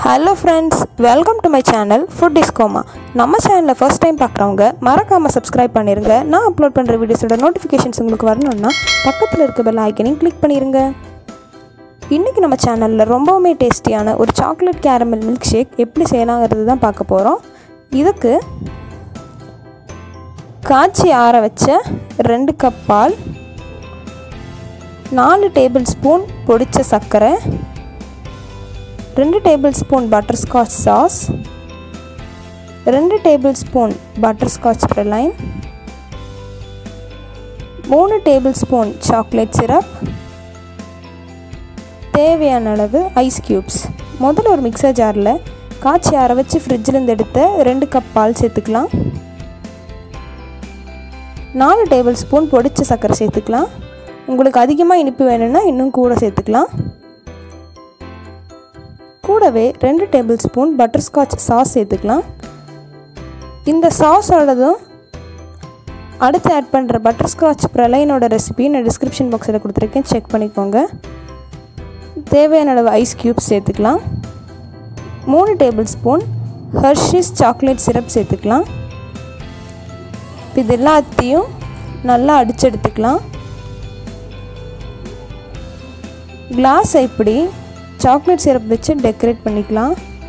hello friends welcome to my channel food டிஸ்கோமா நம்ம சேனலில் ஃபர்ஸ்ட் டைம் பார்க்குறவங்க மறக்காமல் சப்ஸ்கிரைப் பண்ணிடுங்க நான் அப்லோட் பண்ணுற வீடியோஸோட நோட்டிஃபிகேஷன்ஸ் உங்களுக்கு வரணும்னா பக்கத்தில் இருக்க பெல் ஐக்கனையும் கிளிக் பண்ணிடுங்க இன்றைக்கி நம்ம சேனலில் ரொம்பவுமே டேஸ்டியான ஒரு சாக்லேட் கேரமல் மில்க் ஷேக் எப்படி செய்யலாங்கிறது தான் பார்க்க போகிறோம் இதுக்கு காய்ச்சி ஆற வச்ச ரெண்டு கப் பால் நாலு டேபிள் ஸ்பூன் பொடிச்ச சர்க்கரை ரெண்டு tablespoon butterscotch sauce ரெண்டு tablespoon butterscotch praline மூணு டேபிள் ஸ்பூன் சாக்லேட் சிரப் தேவையான அளவு ஐஸ் க்யூப்ஸ் முதல்ல ஒரு மிக்சர் ஜாரில் காய்ச்சி ஆற வச்சு ஃப்ரிட்ஜிலேருந்து எடுத்த ரெண்டு கப் பால் சேர்த்துக்கலாம் நாலு டேபிள் ஸ்பூன் பொடிச்ச சர்க்கரை சேர்த்துக்கலாம் உங்களுக்கு அதிகமாக இனிப்பு வேணும்னா இன்னும் கூட சேர்த்துக்கலாம் கூடவே ரெண்டு டேபிள் ஸ்பூன் பட்டர்ஸ்காட்ச் சாஸ் சேர்த்துக்கலாம் இந்த சாஸோடதும் அடுத்து ஆட் பண்ணுற பட்டர்ஸ்காட்ச் ப்ரலைனோட ரெசிபி நான் டிஸ்கிரிப்ஷன் பாக்ஸில் கொடுத்துருக்கேன் செக் பண்ணிக்கோங்க தேவையான அளவு ஐஸ் க்யூப்ஸ் சேர்த்துக்கலாம் மூணு tablespoon Hershey's chocolate syrup சேர்த்துக்கலாம் இது எல்லாத்தையும் நல்லா அடிச்செடுத்துக்கலாம் கிளாஸை இப்படி சாக்லேட் சிரப் வச்சு டெக்கரேட் பண்ணிக்கலாம்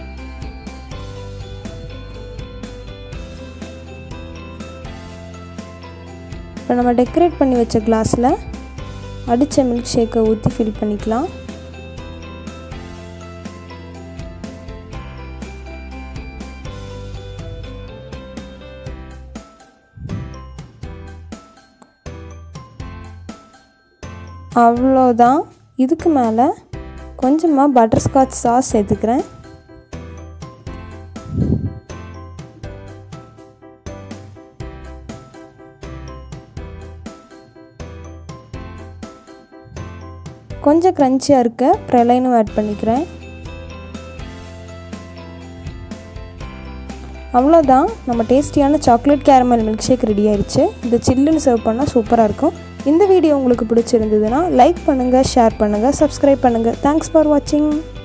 இப்போ நம்ம டெக்கரேட் பண்ணி வச்ச கிளாஸில் அடித்த மில்க் ஷேக்கை ஊற்றி ஃபில் பண்ணிக்கலாம் அவ்வளோதான் இதுக்கு மேலே கொஞ்சமாக பட்டர்ஸ்காட்ச் சாஸ் சேர்த்துக்கிறேன் கொஞ்சம் க்ரன்ச்சியாக இருக்க ப்ரெலைனும் ஆட் பண்ணிக்கிறேன் அவ்வளோதான் நம்ம டேஸ்டியான chocolate caramel milkshake ready ஆயிடுச்சு இது சில்லுன்னு சர்வ் பண்ணால் சூப்பராக இருக்கும் இந்த வீடியோ உங்களுக்கு பிடிச்சிருந்ததுன்னா லைக் பண்ணுங்கள் ஷேர் பண்ணுங்கள் சப்ஸ்கிரைப் பண்ணுங்கள் தேங்க்ஸ் ஃபார் வாட்சிங்